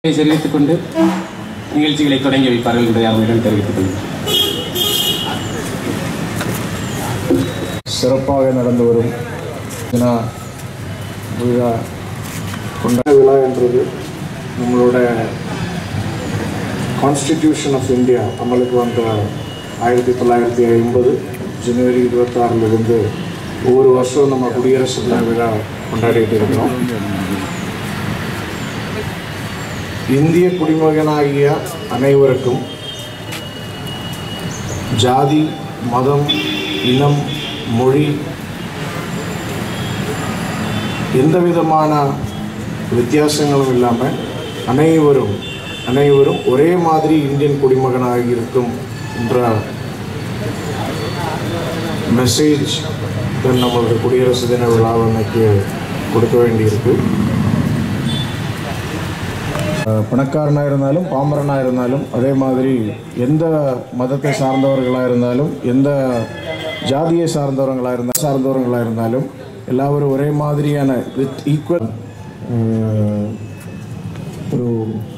தெரிவித்துக் கொண்டு நிகழ்ச்சிகளை தொடங்கி வைப்பார்கள் என்று அவர்களிடம் தெரிவித்துக் கொள்கிறேன் சிறப்பாக நடந்து வரும் வினா விழா கொண்டாட விழா என்றது நம்மளோட கான்ஸ்டிடியூஷன் ஆஃப் இந்தியா அமலுக்கு வந்த ஆயிரத்தி தொள்ளாயிரத்தி ஐம்பது ஜனவரி இருபத்தாறிலிருந்து ஒவ்வொரு வருஷம் நம்ம குடியரசு தின விழா கொண்டாடிட்டு இருக்கிறோம் இந்திய குடிமகனாகிய அனைவருக்கும் ஜாதி மதம் இனம் மொழி எந்த விதமான வித்தியாசங்களும் இல்லாமல் அனைவரும் அனைவரும் ஒரே மாதிரி இந்தியன் குடிமகனாக இருக்கும் என்ற மெசேஜ் தான் நம்மளோட குடியரசு தின விழா அன்னைக்கு கொடுக்க வேண்டியிருக்கு அஹ் பணக்காரனாக இருந்தாலும் பாமரனாக இருந்தாலும் அதே மாதிரி எந்த மதத்தை சார்ந்தவர்களாக இருந்தாலும் எந்த ஜாதியை சார்ந்தவர்களாக இருந்தால் சார்ந்தவர்களாக இருந்தாலும் எல்லாரும் ஒரே மாதிரியான வித் ஈக்குவல் ஒரு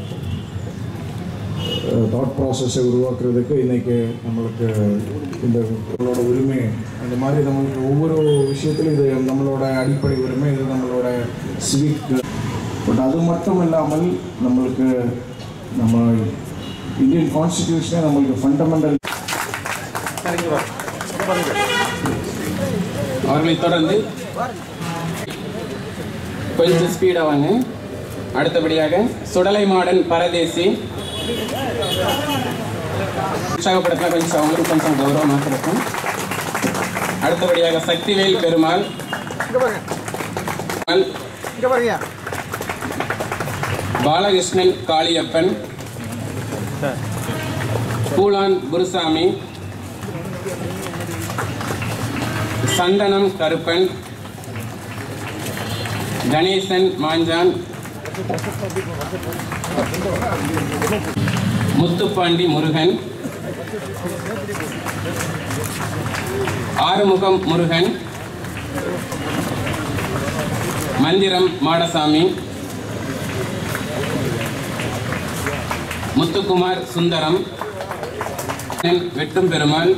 தாட் ப்ராசஸை உருவாக்குறதுக்கு இன்றைக்கி நம்மளுக்கு இந்த நம்மளோட உரிமை அந்த மாதிரி நம்மளுக்கு ஒவ்வொரு விஷயத்திலும் இது நம்மளோட அடிப்படை உரிமை இது நம்மளோட சிவிக் பட் அது மட்டும் இல்லாமல் நம்மளுக்கு நம்ம இந்தியன் கான்ஸ்டிடியூஷனே நம்மளுக்கு ஃபண்டமெண்டல் அவர்களை தொடர்ந்து கொஞ்சம் ஸ்பீடாக வாங்க அடுத்தபடியாக சுடலை மாடன் பரதேசி உற்சாகப்படுத்தினா கொஞ்சம் அவங்களுக்கு கொஞ்சம் கௌரவமாக இருக்கும் அடுத்தபடியாக சக்திவேல் பெருமாள் பாலகிருஷ்ணன் காளியப்பன் பூலான் குருசாமி சந்தனம் கருப்பன் கணேசன் மாஞ்சான் முத்துப்பாண்டி முருகன் ஆறுமுகம் முருகன் மந்திரம் மாடசாமி முத்துக்குமார் சுந்தரம் வெட்டும் பெருமாள்